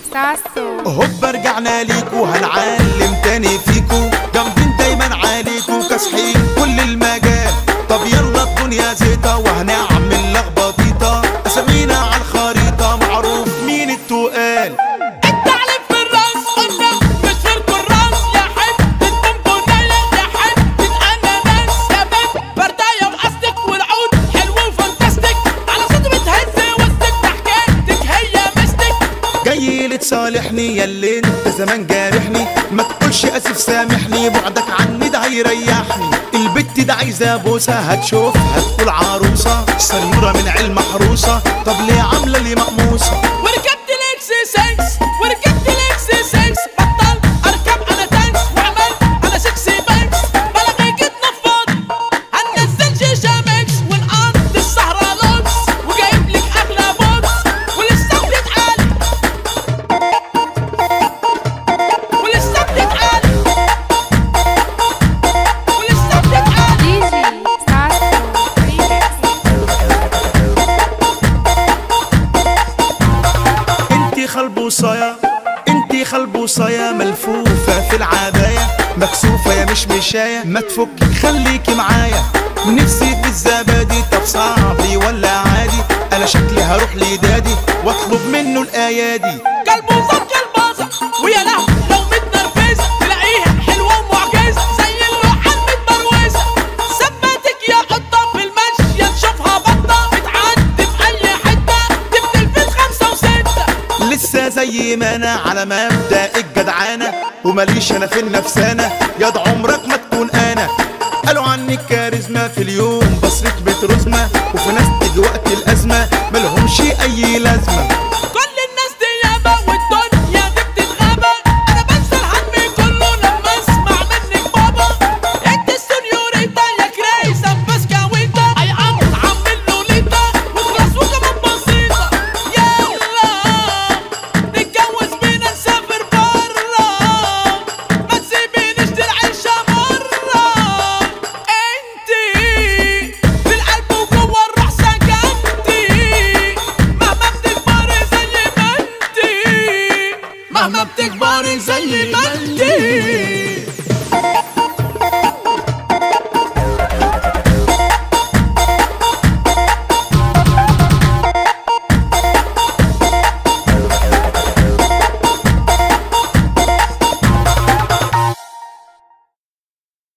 ساسو هوب رجعنا ليكو هنعلم تاني فيكو جامدين دايما عليكو كاسحين كل المجال طب يلا الدنيا زيطة وهنعمل لخبطيطة اسامينا على الخريطة معروف مين التقال التعليم في الراس قلنا مش فرق الراس يا حب البونبونية يا حب الاناناس يا بنت برداية وقصدك والعود حلو وفانتاستيك على صوت بتهز وسطك ضحكتك هي مستك جاي لتصالحني يا اللي انت زمان جارحني ما تقولش اسف سامحني بعدك عني ده هيريحني البت ده عايزه بوسه هتشوف هتقول عروسه سنوره من علم محروسه طب ليه عامله لي مقموسه وركبت الاكس 6 وركبت الاكس 6 بطل اركب انا تانكس وعملت انا 6 بانكس بلغيك اتنفض هننزل شيشه ميكس ونقضي السهره لوكس وجايب لك اغلى بوكس ولسه بتتعالي ولسه بتتعالي ولسه بتتعالي دي جي ساسو ريميكس انتي خلبوصايا انتي خلبوصايا ملفوفة في العباية مكسوفة يا مش مشاية ما تفكي خليكي معايا نفسي في الزبادي طب صعبي ولا عادي انا شكلي هروح لدادي واطلب منه الايادي كلبوزة كلبازة ويا له لو متنرفزة تلاقيها حلوة ومعجزة زي اللوحة المتبروزة ثبتك يا قطة في المشية تشوفها بطة بتعدي في أي حتة تبني البيت خمسة وستة لسه زي ما انا على مبدا الجدعانه وماليش انا في النفسانه يا ده عمرك ما تكون انا قالوا عني كاريزما في اليوم بصرف بترزمة وفي ناس تيجي وقت الازمه ملهمش اي لازمه كل الناس دي ياما والدنيا دي بتتغابى أنا بنسى الهم كله لما أسمع منك بابا أنت السنيوريتا يا كريسة بسكاويتا أي عم عامل لوليتا وخلاص وكمان بسيطة يلا نتجوز بينا نسافر برا ما تسيبينيش العيشة مرة انتي في القلب وجوه الروح سكنتي مهما بتكبري زي ما انتي مهما بتكبري زي ما انتي